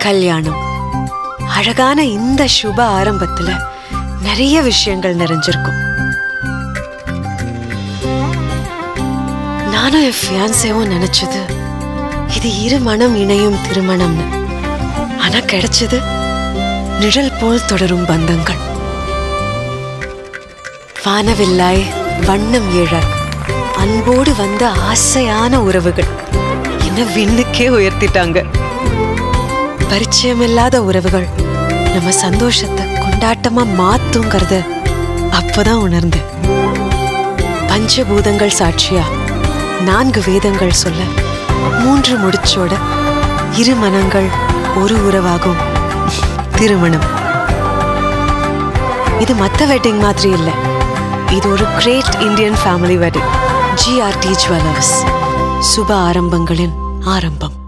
கல்யாணம் அழகான இந்த சுப ஆரம்பத்துல நிறைய விஷயங்கள் நிறைஞ்சிருக்கும் நானும் என் ஃபியான்சேவும் நினைச்சது இது இரு மனம் இணையும் திருமணம்னு ஆனா கிடைச்சது நிழல் போல் தொடரும் பந்தங்கள் வானவில்லாய் வண்ணம் ஏழாய் அன்போடு வந்த ஆசையான உறவுகள் என்ன விண்ணுக்கே உயர்த்திட்டாங்க பரிச்சயமில்லாத உறவுகள் நம்ம சந்தோஷத்தை கொண்டாட்டமா மாத்துங்கிறத அப்பதான் உணர்ந்தேன் பஞ்சபூதங்கள் சாட்சியா நான்கு வேதங்கள் சொல்ல மூன்று முடிச்சோட இரு மனங்கள் ஒரு உறவாகும் திருமணம் இது மத்த வெட்டிங் மாதிரி இல்ல இது ஒரு great Indian family wedding GRT jewellers சுப ஆரம்பங்களின் ஆரம்பம்